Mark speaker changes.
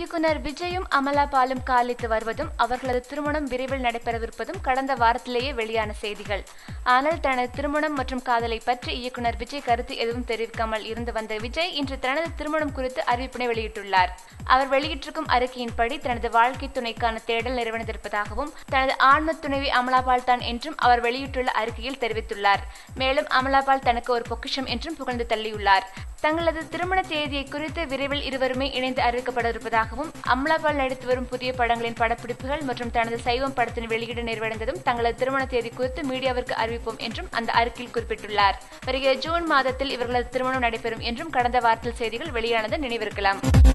Speaker 1: இயக்குனர் விஜயும் அமலா பாலும் காலித்து வருவதும் அவர்களது திருமணம் விரைவில் நடைபெறவிருப்பதும் கடந்த வாரத்திலேயே வெளியான செய்திகள் ஆனால் தனது திருமணம் மற்றும் காதலை பற்றி இயக்குனர் விஜய் கருத்து எதுவும் தெரிவிக்காமல் இருந்து வந்த விஜய் இன்று தனது திருமணம் குறித்து அறிவிப்பினை வெளியிட்டுள்ளார் அவர் வெளியிட்டிருக்கும் அறிக்கையின்படி தனது வாழ்க்கை துணைக்கான தேடல் நிறைவடைந்திருப்பதாகவும் தனது ஆன்ம துணைவி அமலாபால் தான் என்றும் அவர் வெளியிட்டுள்ள அறிக்கையில் தெரிவித்துள்ளார் மேலும் அமலாபால் தனக்கு ஒரு பொக்கிஷம் என்றும் புகழ்ந்து தள்ளியுள்ளார் தங்களது திருமண தேதியை குறித்து விரைவில் இருவருமே இணைந்து அறிவிக்கப்பட இருப்பதாகவும் அமலாபால் நடித்து வரும் புதிய படங்களின் படப்பிடிப்புகள் மற்றும் தனது சைவம் படத்தின் வெளியீடு நிறைவடைந்ததும் தங்களது திருமண தேதி குறித்து மீடியாவிற்கு அறிவிப்போம் என்றும் அந்த அறிக்கையில் குறிப்பிட்டுள்ளார் வருகிற ஜூன் மாதத்தில் இவர்களது திருமணம் நடைபெறும் என்றும் கடந்த வாரத்தில் செய்திகள் வெளியானது நினைவிருக்கலாம்